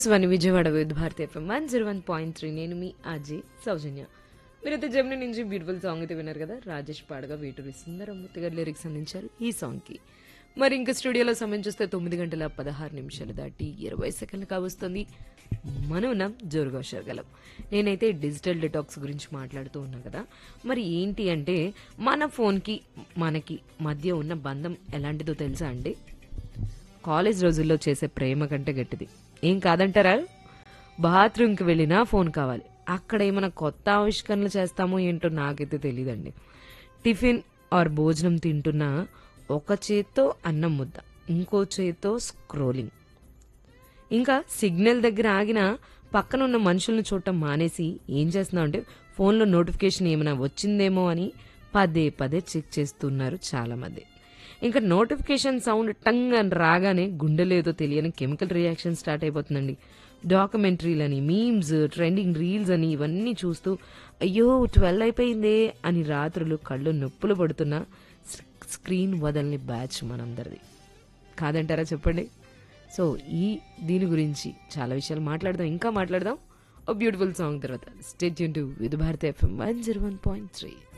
స్వని Vijayawada with Bharati FM one zero one point three నేను మీ అజయ్ సౌజన్య మీరైతే జమ్ని నుంచి బ్యూటిఫుల్ సాంగ్ అయితే విన్నారు కదా రాజేష్ పాడగా వేటూరి సుందరమూర్తి గారు లిరిక్స్ అందించారు ఈ సాంగ్కి మరి ఇంకా స్టూడియోలో సమయం చూస్తే తొమ్మిది గంటల పదహారు నిమిషాలు దాటి ఇరవై సెకండ్లు కావస్తుంది మనం ఉన్నాం జోరుగా షరగలం నేనైతే డిజిటల్ డిటాక్స్ గురించి మాట్లాడుతూ ఉన్నా కదా మరి ఏంటి అంటే మన ఫోన్కి మనకి మధ్య ఉన్న బంధం ఎలాంటిదో తెలుసా అండి కాలేజ్ రోజుల్లో చేసే ప్రేమ కంటే గట్టిది ఏం కాదంటారా బాత్రూమ్కి వెళ్ళినా ఫోన్ కావాలి అక్కడ ఏమైనా కొత్త ఆవిష్కరణలు చేస్తామో ఏంటో నాకైతే తెలియదండి టిఫిన్ ఆర్ భోజనం తింటున్నా ఒక చేత్తో అన్నం ముద్ద ఇంకో చేత్తో స్క్రోలింగ్ ఇంకా సిగ్నల్ దగ్గర ఆగిన పక్కన ఉన్న మనుషులను చూడటం మానేసి ఏం చేస్తున్నాం అంటే ఫోన్లో నోటిఫికేషన్ ఏమైనా వచ్చిందేమో అని పదే పదే చెక్ చేస్తున్నారు చాలామంది ఇంకా నోటిఫికేషన్ సౌండ్ టంగ్ అని రాగానే గుండెలేదో తెలియని కెమికల్ రియాక్షన్ స్టార్ట్ అయిపోతుందండి డాక్యుమెంటరీలని మీమ్స్ ట్రెండింగ్ రీల్స్ అని ఇవన్నీ చూస్తూ అయ్యో ట్వెల్వ్ అయిపోయిందే అని రాత్రులు కళ్ళు నొప్పులు పడుతున్న స్క్రీన్ వదలని బ్యాచ్ మనందరిది కాదంటారా చెప్పండి సో ఈ దీని గురించి చాలా విషయాలు మాట్లాడదాం ఇంకా మాట్లాడదాం ఓ బ్యూటిఫుల్ సాంగ్ తర్వాత స్టేట్ యూన్ to with Bharati FM one zero one point three